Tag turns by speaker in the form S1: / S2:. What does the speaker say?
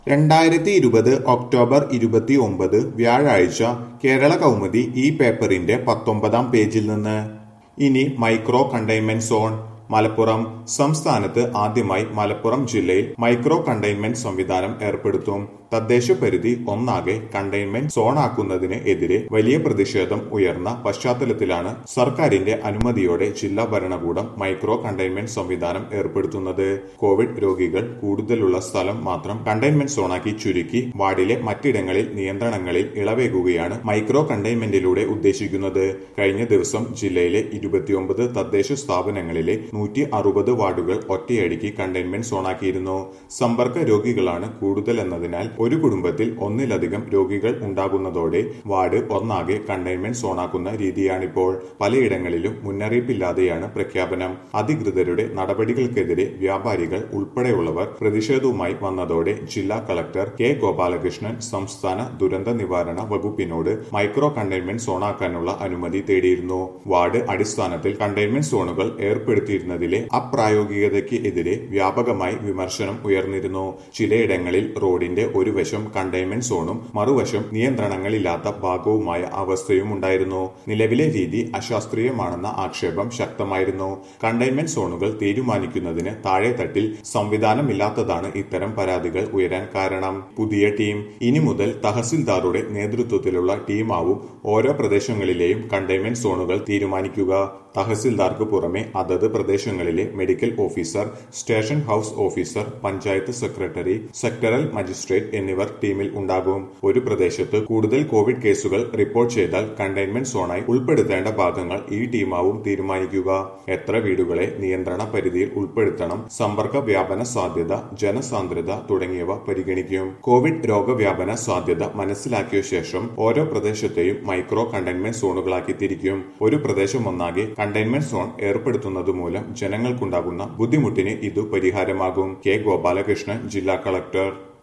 S1: രണ്ടായിരത്തി ഇരുപത് ഒക്ടോബർ ഇരുപത്തി ഒമ്പത് വ്യാഴാഴ്ച കേരള കൗമുദി ഈ പേപ്പറിന്റെ പത്തൊമ്പതാം പേജിൽ നിന്ന് ഇനി മൈക്രോ കണ്ടെയ്ൻമെന്റ് സോൺ മലപ്പുറം സംസ്ഥാനത്ത് ആദ്യമായി മലപ്പുറം ജില്ലയിൽ മൈക്രോ കണ്ടെയ്ൻമെന്റ് സംവിധാനം ഏർപ്പെടുത്തും തദ്ദേശ പരിധി ഒന്നാകെ കണ്ടെയ്ൻമെന്റ് സോണാക്കുന്നതിന് എതിരെ വലിയ പ്രതിഷേധം ഉയർന്ന പശ്ചാത്തലത്തിലാണ് സർക്കാരിന്റെ അനുമതിയോടെ ജില്ലാ ഭരണകൂടം മൈക്രോ കണ്ടെയ്ൻമെന്റ് സംവിധാനം ഏർപ്പെടുത്തുന്നത് കോവിഡ് രോഗികൾ കൂടുതലുള്ള സ്ഥലം മാത്രം കണ്ടെയ്ൻമെന്റ് സോണാക്കി ചുരുക്കി വാർഡിലെ മറ്റിടങ്ങളിൽ നിയന്ത്രണങ്ങളിൽ ഇളവേകുകയാണ് മൈക്രോ കണ്ടെയ്ൻമെന്റിലൂടെ ഉദ്ദേശിക്കുന്നത് കഴിഞ്ഞ ദിവസം ജില്ലയിലെ ഇരുപത്തിയൊമ്പത് തദ്ദേശ സ്ഥാപനങ്ങളിലെ നൂറ്റി അറുപത് വാർഡുകൾ ഒറ്റയടിക്ക് കണ്ടെയ്ൻമെന്റ് സോണാക്കിയിരുന്നു സമ്പർക്ക രോഗികളാണ് കൂടുതൽ എന്നതിനാൽ ഒരു കുടുംബത്തിൽ ഒന്നിലധികം രോഗികൾ ഉണ്ടാകുന്നതോടെ വാർഡ് ഒന്നാകെ കണ്ടെയ്ൻമെന്റ് സോണാക്കുന്ന രീതിയാണിപ്പോൾ പലയിടങ്ങളിലും മുന്നറിയിപ്പില്ലാതെയാണ് പ്രഖ്യാപനം അധികൃതരുടെ നടപടികൾക്കെതിരെ വ്യാപാരികൾ ഉൾപ്പെടെയുള്ളവർ പ്രതിഷേധവുമായി വന്നതോടെ ജില്ലാ കളക്ടർ കെ ഗോപാലകൃഷ്ണൻ സംസ്ഥാന ദുരന്ത നിവാരണ വകുപ്പിനോട് മൈക്രോ കണ്ടെയ്ൻമെന്റ് സോണാക്കാനുള്ള അനുമതി തേടിയിരുന്നു വാർഡ് അടിസ്ഥാനത്തിൽ കണ്ടെയ്ൻമെന്റ് സോണുകൾ ഏർപ്പെടുത്തിയിരുന്നതിലെ അപ്രായോഗികതയ്ക്ക് എതിരെ വ്യാപകമായി വിമർശനം ഉയർന്നിരുന്നു ചിലയിടങ്ങളിൽ റോഡിന്റെ ഒരു വശം കണ്ടെയ്ൻമെന്റ് സോണും മറുവശം നിയന്ത്രണങ്ങളില്ലാത്ത ഭാഗവുമായ അവസ്ഥയും ഉണ്ടായിരുന്നു നിലവിലെ രീതി അശാസ്ത്രീയമാണെന്ന ആക്ഷേപം ശക്തമായിരുന്നു കണ്ടെയ്ൻമെന്റ് സോണുകൾ തീരുമാനിക്കുന്നതിന് താഴെത്തട്ടിൽ സംവിധാനമില്ലാത്തതാണ് ഇത്തരം പരാതികൾ ഉയരാൻ കാരണം പുതിയ ടീം ഇനി മുതൽ തഹസിൽദാറുടെ നേതൃത്വത്തിലുള്ള ടീമാവും ഓരോ പ്രദേശങ്ങളിലെയും കണ്ടെയ്ൻമെന്റ് സോണുകൾ തീരുമാനിക്കുക തഹസിൽദാർക്ക് പുറമെ അതത് പ്രദേശങ്ങളിലെ medical officer station house officer panchayat secretary sectoral magistrate എന്നിവർ ടീമിൽ ഉണ്ടാകും ഒരു പ്രദേശത്ത് കൂടുതൽ കോവിഡ് കേസുകൾ റിപ്പോർട്ട് ചെയ്താൽ കണ്ടെയ്ൻമെന്റ് സോണായി ഉൾപ്പെടുത്തേണ്ട ഭാഗങ്ങൾ ഈ ടീമാവും തീരുമാനിക്കുക എത്ര വീടുകളെ നിയന്ത്രണ പരിധിയിൽ ഉൾപ്പെടുത്തണം സമ്പർക്ക വ്യാപന സാധ്യത ജനസാന്ദ്രത തുടങ്ങിയവ പരിഗണിക്കും കോവിഡ് രോഗവ്യാപന സാധ്യത മനസ്സിലാക്കിയ ശേഷം ഓരോ പ്രദേശത്തെയും മൈക്രോ കണ്ടെയ്ൻമെന്റ് സോണുകളാക്കി തിരിക്കും ഒരു പ്രദേശം ഒന്നാകെ കണ്ടെയ്ൻമെന്റ് സോൺ ഏർപ്പെടുത്തുന്നത് മൂലം ജനങ്ങൾക്കുണ്ടാകുന്ന ബുദ്ധിമുട്ടിന് ഇതു പരിഹാരമാകും കെ ഗോപാലകൃഷ്ണൻ ജില്ലാ കളക്ടർ